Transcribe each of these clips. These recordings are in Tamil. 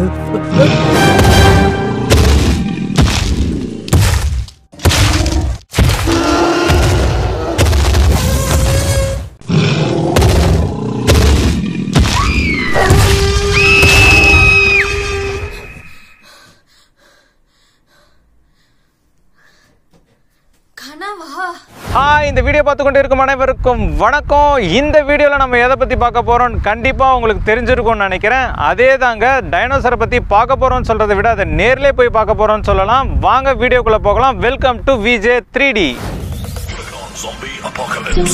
கனவா ஹாய் இந்த வீடியோ பார்த்து கொண்டு இருக்கும் அனைவருக்கும் வணக்கம் இந்த வீடியோவில் நம்ம எதை பற்றி பார்க்க போகிறோம் கண்டிப்பாக உங்களுக்கு தெரிஞ்சிருக்கும்னு நினைக்கிறேன் அதே தாங்க டைனோசரை பற்றி பார்க்க போகிறோம்னு சொல்கிறத விட அதை நேர்லேயே போய் பார்க்க போகிறோம்னு சொல்லலாம் வாங்க வீடியோக்குள்ளே போகலாம் welcome to VJ three D Zombie apocalypse.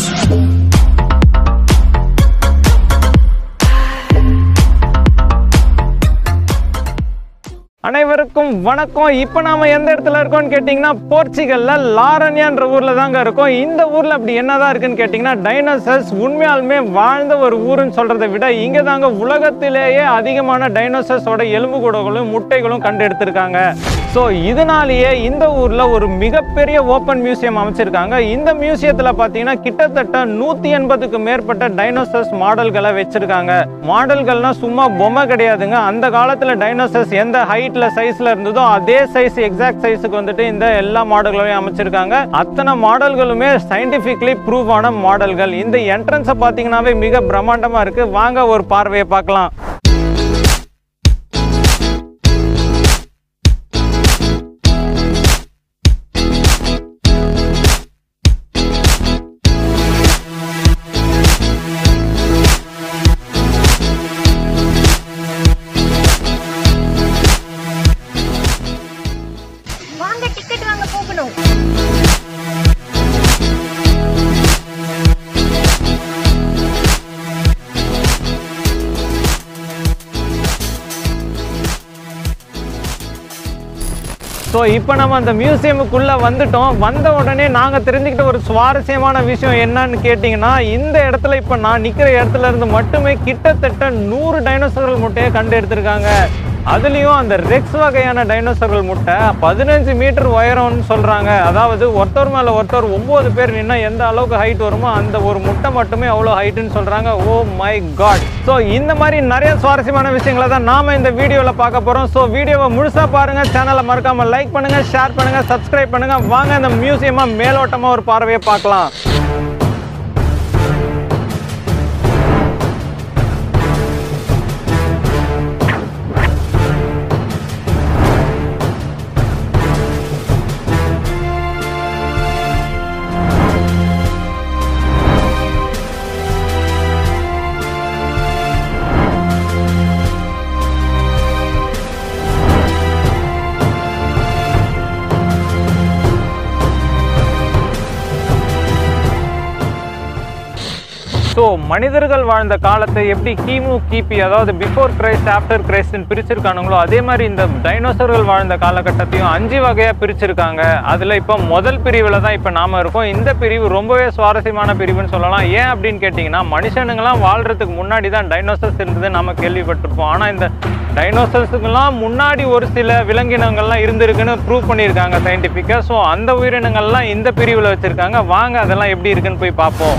அனைவருக்கும் வணக்கம் இப்போ நாம எந்த இடத்துல இருக்கோம்னு கேட்டிங்கன்னா போர்ச்சுகல்ல லாரன்யான்ற ஊரில் தாங்க இருக்கோம் இந்த ஊரில் அப்படி என்னதான் இருக்குன்னு கேட்டிங்கன்னா டைனோசர்ஸ் உண்மையாலுமே வாழ்ந்த ஒரு ஊருன்னு சொல்கிறத விட இங்கே தாங்க உலகத்திலேயே அதிகமான டைனோசர்ஸோட எலும்புக்கூடங்களும் முட்டைகளும் கண்டெடுத்திருக்காங்க ஸோ இதனாலேயே இந்த ஊரில் ஒரு மிகப்பெரிய ஓப்பன் மியூசியம் அமைச்சிருக்காங்க இந்த மியூசியத்தில் பார்த்தீங்கன்னா கிட்டத்தட்ட நூற்றி எண்பதுக்கு மேற்பட்ட டைனோசர்ஸ் மாடல்களை வச்சிருக்காங்க மாடல்கள்னா சும்மா பொம்மை கிடையாதுங்க அந்த காலத்தில் டைனோசர்ஸ் எந்த ஹைட்டில் சைஸில் இருந்ததோ அதே சைஸ் எக்ஸாக்ட் சைஸுக்கு வந்துட்டு இந்த எல்லா மாடல்களையும் அமைச்சிருக்காங்க அத்தனை மாடல்களுமே சயின்டிஃபிக்லி ப்ரூவ் ஆன மாடல்கள் இந்த என்ட்ரன்ஸை பார்த்தீங்கன்னாவே மிக பிரம்மாண்டமாக இருக்குது வாங்க ஒரு பார்வையை பார்க்கலாம் வாங்க டிக்கெட் வாங்க போகணும் ஸோ இப்போ நம்ம அந்த மியூசியமுக்குள்ளே வந்துட்டோம் வந்த உடனே நாங்கள் தெரிஞ்சுக்கிட்ட ஒரு சுவாரஸ்யமான விஷயம் என்னன்னு கேட்டிங்கன்னா இந்த இடத்துல இப்போ நான் நிற்கிற இடத்துல இருந்து மட்டுமே கிட்டத்தட்ட நூறு டைனோசர்கள் முட்டையை கண்டு எடுத்திருக்காங்க அதுலேயும் அந்த ரெக்ஸ் வகையான டைனோசர்கள் முட்டை பதினஞ்சு மீட்டர் உயரம்னு சொல்கிறாங்க அதாவது ஒருத்தர் மேலே ஒருத்தர் ஒம்பது பேர் நின்னா எந்த அளவுக்கு ஹைட் வருமோ அந்த ஒரு முட்டை மட்டுமே அவ்வளோ ஹைட்டுன்னு சொல்கிறாங்க ஓ மை காட் ஸோ இந்த மாதிரி நிறைய சுவாரஸ்யமான விஷயங்களை தான் நாம இந்த வீடியோவில் பார்க்க போகிறோம் ஸோ வீடியோவை முழுசாக பாருங்கள் சேனலை மறக்காமல் லைக் பண்ணுங்கள் ஷேர் பண்ணுங்கள் சப்ஸ்கிரைப் பண்ணுங்கள் வாங்க இந்த மியூசியமாக மேலோட்டமாக ஒரு பார்வையை பார்க்கலாம் ஸோ மனிதர்கள் வாழ்ந்த காலத்தை எப்படி கிமு கிபி அதாவது பிஃபோர் கிரைஸ்ட் ஆஃப்டர் கிரைஸ்ட்னு பிரிச்சிருக்கானுங்களோ அதே மாதிரி இந்த டைனோசர்கள் வாழ்ந்த காலகட்டத்தையும் அஞ்சு வகையாக பிரிச்சிருக்காங்க அதில் இப்போ முதல் பிரிவில் தான் இப்போ நாம இருக்கோம் இந்த பிரிவு ரொம்பவே சுவாரஸ்யமான பிரிவுன்னு சொல்லலாம் ஏன் அப்படின்னு கேட்டிங்கன்னா மனுஷனுங்களாம் வாழ்றதுக்கு முன்னாடி தான் டைனோசர்ஸ் இருந்தது நாம கேள்விப்பட்டிருப்போம் ஆனால் இந்த டைனோசர்ஸுக்கெல்லாம் முன்னாடி ஒரு சில விலங்கினங்கள்லாம் இருந்திருக்குன்னு ப்ரூவ் பண்ணியிருக்காங்க சயின்டிஃபிக்காக ஸோ அந்த உயிரினங்கள்லாம் இந்த பிரிவில் வச்சுருக்காங்க வாங்க அதெல்லாம் எப்படி இருக்குன்னு போய் பார்ப்போம்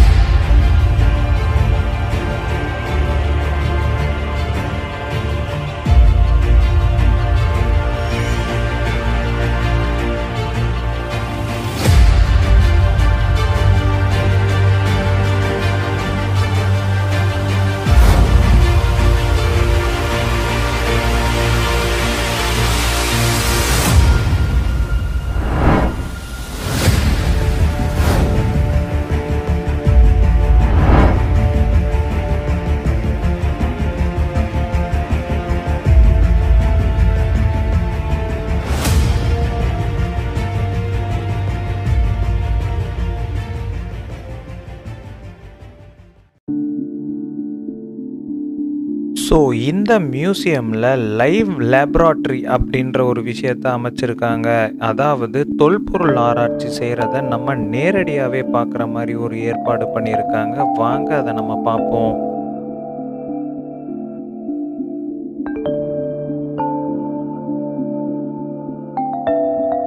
ஸோ இந்த மியூசியமில் லைவ் லேபரேட்டரி அப்படின்ற ஒரு விஷயத்த அமைச்சிருக்காங்க அதாவது தொல்பொருள் ஆராய்ச்சி செய்கிறத நம்ம நேரடியாகவே பார்க்குற மாதிரி ஒரு ஏற்பாடு பண்ணியிருக்காங்க வாங்க அதை நம்ம பார்ப்போம்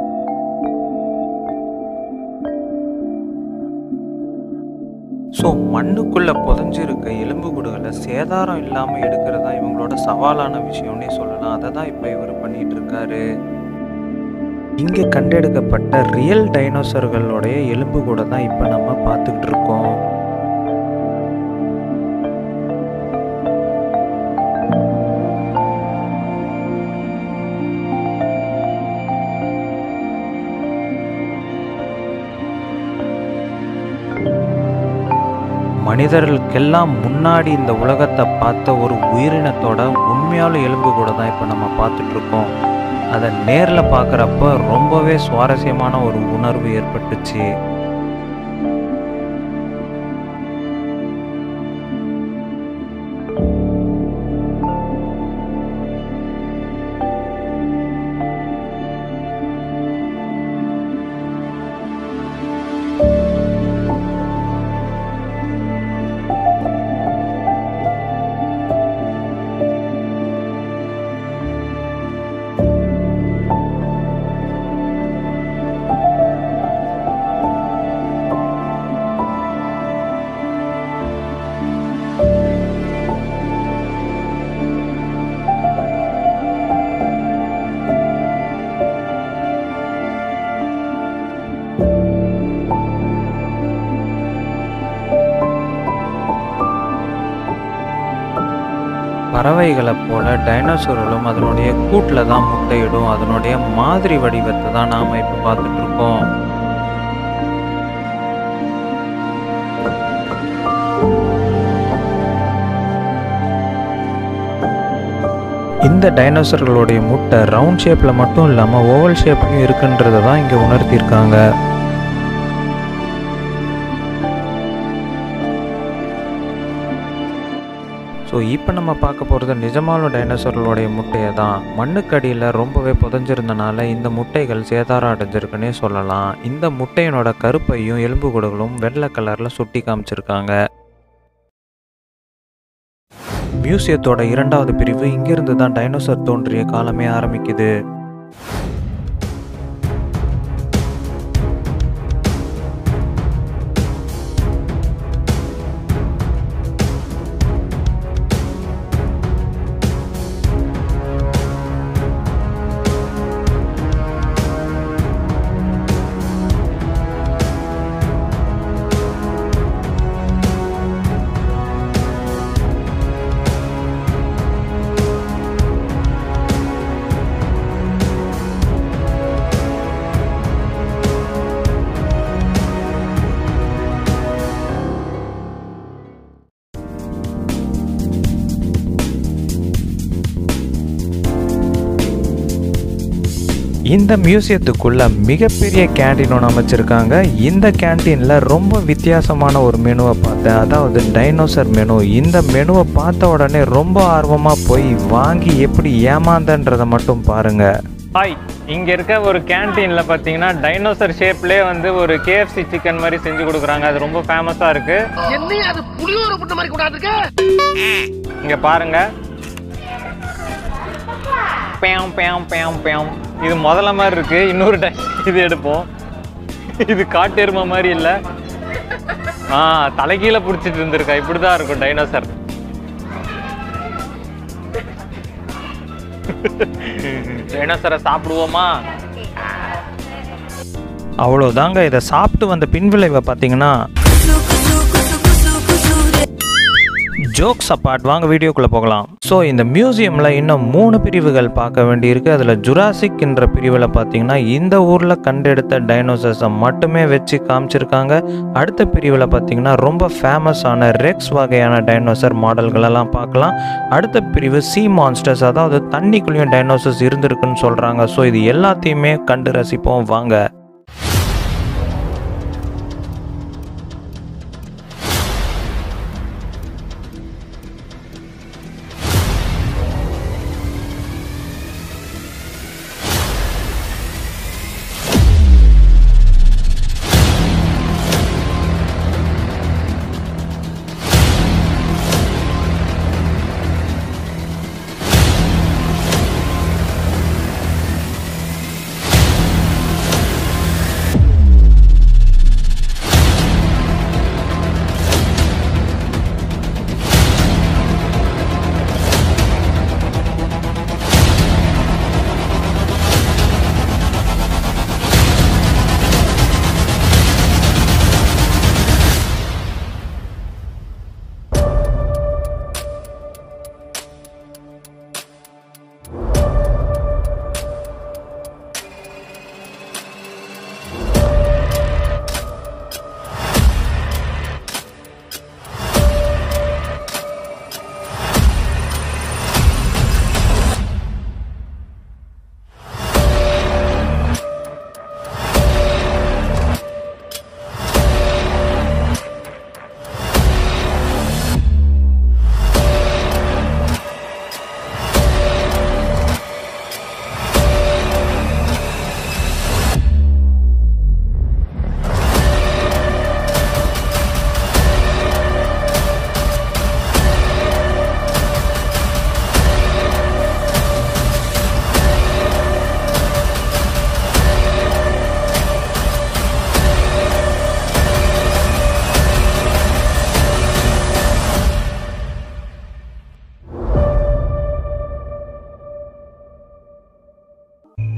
ஸோ மண்ணுக்குள்ள புதைஞ்சிருக்க எலும்புக்கூடுகளை சேதாரம் இல்லாம எடுக்கிறதா இவங்களோட சவாலான விஷயம்னே சொல்லலாம் அதை தான் இப்போ இவர் பண்ணிட்டு இருக்காரு இங்கே கண்டெடுக்கப்பட்ட ரியல் டைனோசர்களுடைய எலும்பு கூட தான் இப்போ நம்ம பார்த்துக்கிட்டு இருக்கோம் மனிதர்களுக்கெல்லாம் முன்னாடி இந்த உலகத்தை பார்த்த ஒரு உயிரினத்தோட உண்மையான எலும்பு கூட தான் இப்போ நம்ம பார்த்துட்டு இருக்கோம் அதை நேரில் பார்க்குறப்ப ரொம்பவே சுவாரஸ்யமான ஒரு உணர்வு ஏற்பட்டுச்சு பறவைகளைப் போல டைனோசர்களும் அதனுடைய கூட்டில் தான் முட்டையிடும் அதனுடைய மாதிரி வடிவத்தை தான் நாம் இப்போ பார்த்துட்டு இருக்கோம் இந்த டைனோசர்களுடைய முட்டை ரவுண்ட் ஷேப்பில் மட்டும் இல்லாமல் ஓவல் ஷேப்லையும் இருக்குன்றதை தான் இங்கே உணர்த்தியிருக்காங்க ஸோ இப்போ நம்ம பார்க்க போகிறது நிஜமான டைனோசர்களுடைய முட்டையை தான் மண்ணுக்கடியில் ரொம்பவே புதஞ்சிருந்தனால இந்த முட்டைகள் சேதாரம் அடைஞ்சிருக்குன்னே சொல்லலாம் இந்த முட்டையினோட கருப்பையும் எலும்பு கூடுகளும் வெள்ளை கலரில் சுட்டி காமிச்சிருக்காங்க மியூசியத்தோட இரண்டாவது பிரிவு இங்கிருந்து தான் டைனோசர் தோன்றிய காலமே ஆரம்பிக்குது இந்த மியூசியத்துக்குள்ள மிகப்பெரிய கேண்டீன் ஒன்று அமைச்சிருக்காங்க இந்த கேண்டீனில் ரொம்ப வித்தியாசமான ஒரு மெனுவை பார்த்தேன் அதாவது டைனோசர் மெனு இந்த மெனுவை பார்த்த உடனே ரொம்ப ஆர்வமாக போய் வாங்கி எப்படி ஏமாந்தன்றதை மட்டும் பாருங்க ஹாய் இங்கே இருக்க ஒரு கேன்டீனில் பார்த்தீங்கன்னா டைனோசர் ஷேப்லேயே வந்து ஒரு கேஎஃப்சி சிக்கன் மாதிரி செஞ்சு கொடுக்குறாங்க அது ரொம்ப ஃபேமஸாக இருக்கு என்ன அது புளியோர புட்ட மாதிரி கூடாது இருக்கு இங்கே பாருங்க பேம் பேம் பேம் பேம் இது முதல்ல மாதிரி இருக்கு இன்னொரு டைம் இது எடுப்போம் இது காட்டெருமை மாதிரி இல்லை ஆ தலைகீழ பிடிச்சிட்டு இருந்திருக்கா இப்படி தான் இருக்கும் டைனோசர் டைனோசரை சாப்பிடுவோமா அவ்வளோதாங்க இதை சாப்பிட்டு வந்த பின்விளைவை பார்த்தீங்கன்னா ஜோக்ஸ் அப்பார்ட் வாங்க வீடியோக்குள்ளே போகலாம் ஸோ இந்த மியூசியமில் இன்னும் மூணு பிரிவுகள் பார்க்க வேண்டியிருக்கு அதில் ஜுராசிக் என்ற பிரிவில் பார்த்தீங்கன்னா இந்த ஊரில் கண்டெடுத்த டைனோசர்ஸை மட்டுமே வச்சு காமிச்சிருக்காங்க அடுத்த பிரிவில் பார்த்தீங்கன்னா ரொம்ப ஃபேமஸான ரெக்ஸ் வகையான டைனோசர் மாடல்களெல்லாம் பார்க்கலாம் அடுத்த பிரிவு சி மான்ஸ்டர்ஸ் அதாவது தண்ணிக்குள்ளேயும் டைனோசர்ஸ் இருந்திருக்குன்னு சொல்கிறாங்க ஸோ இது எல்லாத்தையுமே கண்டு ரசிப்போம் வாங்க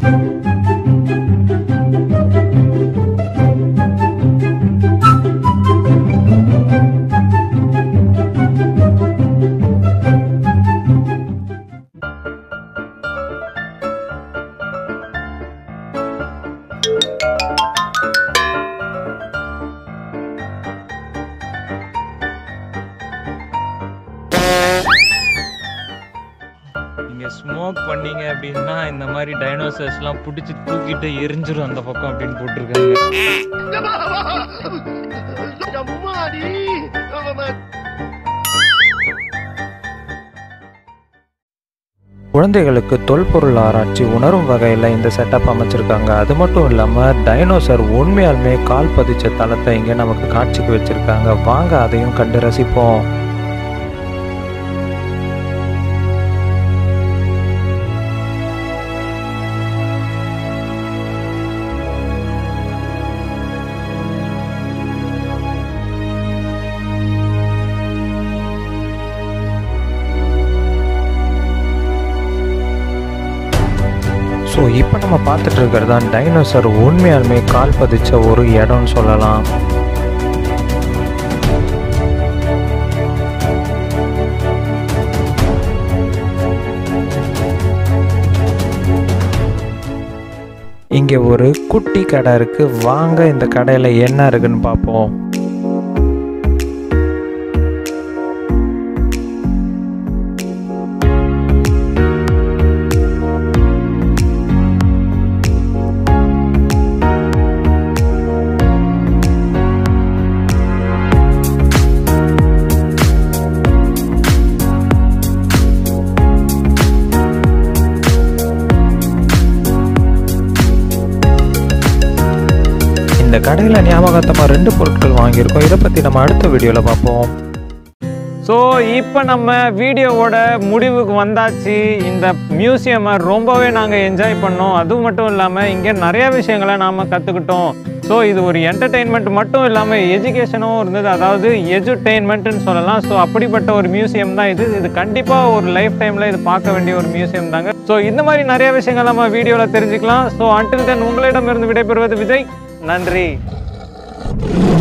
நீங்க ஸ்மோக் பண்ணீங்க அப்படின்னா இந்த மாதிரி டைனோசர்ஸ்லாம் பிடிச்சி தூக்கிட்டு எரிஞ்சிரும் அந்த பக்கம் அப்படின்னு போட்டிருக்காங்க அம்மாடி குழந்தைகளுக்கு தொல்பொருள் ஆராய்ச்சி உணரும் வகையில் இந்த செட்டப் அமைச்சிருக்காங்க அது மட்டும் இல்லாமல் டைனோசர் உண்மையாலுமே கால் பதிச்ச தளத்தை இங்கே நமக்கு காட்சிக்கு வச்சிருக்காங்க வாங்க அதையும் கண்டு ரசிப்போம் ஸோ இப்போ நம்ம பார்த்துட்டு இருக்கிறது தான் டைனோசர் உண்மையாலுமே கால் பதிச்ச ஒரு இடம்னு சொல்லலாம் இங்கே ஒரு குட்டி கடை இருக்கு வாங்க இந்த கடையில் என்ன இருக்குன்னு பார்ப்போம் இந்த கடையில் ஞாபகார்த்தமாக ரெண்டு பொருட்கள் வாங்கியிருக்கோம் இதை பற்றி நம்ம அடுத்த வீடியோவில் பார்ப்போம் ஸோ இப்போ நம்ம வீடியோவோட முடிவுக்கு வந்தாச்சு இந்த மியூசியமை ரொம்பவே நாங்கள் என்ஜாய் பண்ணோம் அது மட்டும் இல்லாமல் இங்கே நிறைய விஷயங்களை நாம் கற்றுக்கிட்டோம் ஸோ இது ஒரு என்டர்டெயின்மெண்ட் மட்டும் இல்லாமல் எஜுகேஷனும் இருந்தது அதாவது எஜுடெயின்மெண்ட்டுன்னு சொல்லலாம் ஸோ அப்படிப்பட்ட ஒரு மியூசியம் தான் இது இது கண்டிப்பாக ஒரு லைஃப் டைமில் இது பார்க்க வேண்டிய ஒரு மியூசியம் தாங்க ஸோ இந்த மாதிரி நிறைய விஷயங்கள் நம்ம வீடியோவில் தெரிஞ்சுக்கலாம் ஸோ அன்டில் தென் உங்களிடமிருந்து விடைபெறுவது விஜய் நன்றி